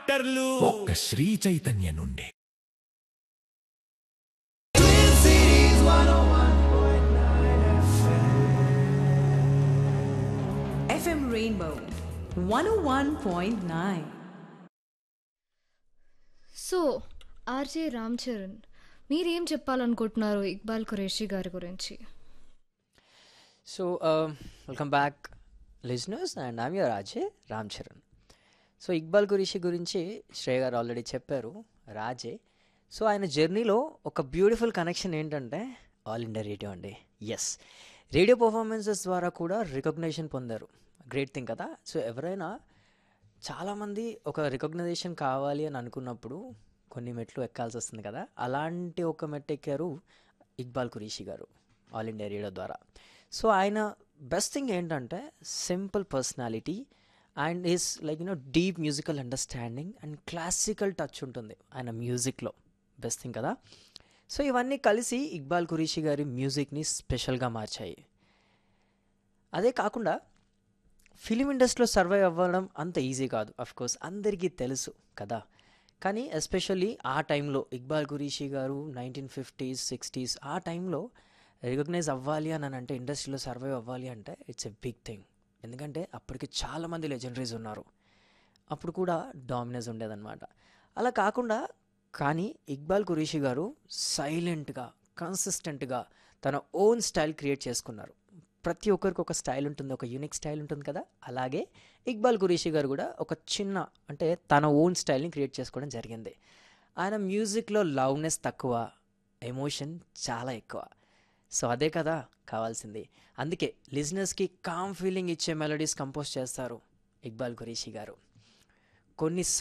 డాక్టర్లు ఒక్క శ్రీ చైతన్య నుండి FM Rainbow 101.9. So RJ Ram Charan మీరేం చెప్పాలనుకుంటున్నారు ఇక్బాల్ ఖురేషి గారి గురించి so welcome back listeners and I'm your RJ Ram Charan so Iqbal Qureshi గురించి శ్రేయ గారు ఆల్రెడీ చెప్పారు రాజే సో ఆయన జర్నీలో ఒక బ్యూటిఫుల్ కనెక్షన్ ఏంటంటే ఆల్ ఇండియా రేడియో అండి ఎస్ రేడియో పర్ఫార్మెన్సెస్ ద్వారా కూడా రికగ్నేషన్ పొందారు గ్రేట్ థింగ్ కదా సో ఎవరైనా చాలామంది ఒక రికగ్నైజేషన్ కావాలి అని అనుకున్నప్పుడు కొన్ని మెట్లు ఎక్కాల్సి వస్తుంది కదా అలాంటి ఒక మెట్టు ఎక్కారు ఇక్బాల్ ఖురీషి గారు ఆల్ ఇండియా రేడియో ద్వారా సో ఆయన బెస్ట్ థింగ్ ఏంటంటే simple personality and is like you know deep musical understanding and classical touch ఉంటుంది ఆయన మ్యూజిక్లో బెస్ట్ థింగ్ కదా సో ఇవన్నీ కలిసి ఇక్బాల్ ఖురీషి గారి మ్యూజిక్ని స్పెషల్గా మార్చాయి అదే కాకుండా ఫిలిం ఇండస్ట్రీలో సర్వైవ్ అవ్వడం అంత ఈజీ కాదు అఫ్ కోర్స్ అందరికీ తెలుసు కదా కానీ ఎస్పెషల్లీ ఆ టైంలో ఇక్బాల్ ఖురీషి గారు నైన్టీన్ ఫిఫ్టీస్ సిక్స్టీస్ ఆ టైంలో రికగ్నైజ్ అవ్వాలి అని అంటే ఇండస్ట్రీలో సర్వైవ్ అవ్వాలి అంటే ఇట్స్ ఎ బిగ్ థింగ్ ఎందుకంటే అప్పటికి చాలామంది లెజెండరీస్ ఉన్నారు అప్పుడు కూడా డామినేజ్ ఉండేదన్నమాట అలా కాకుండా కానీ ఇక్బాల్ ఖురీషి గారు సైలెంట్గా కన్సిస్టెంట్గా తన ఓన్ స్టైల్ క్రియేట్ చేసుకున్నారు ప్రతి ఒక్కరికి ఒక స్టైల్ ఉంటుంది ఒక యూనిక్ స్టైల్ ఉంటుంది కదా అలాగే ఇక్బాల్ ఖురీషి గారు కూడా ఒక చిన్న అంటే తన ఓన్ స్టైల్ని క్రియేట్ చేసుకోవడం జరిగింది ఆయన మ్యూజిక్లో లవ్నెస్ తక్కువ ఎమోషన్ చాలా ఎక్కువ సో అదే కదా కావాల్సింది అందుకే లిజినెస్కి కామ్ ఫీలింగ్ ఇచ్చే మెలడీస్ కంపోజ్ చేస్తారు ఇక్బాల్ ఖురీషి గారు కొన్ని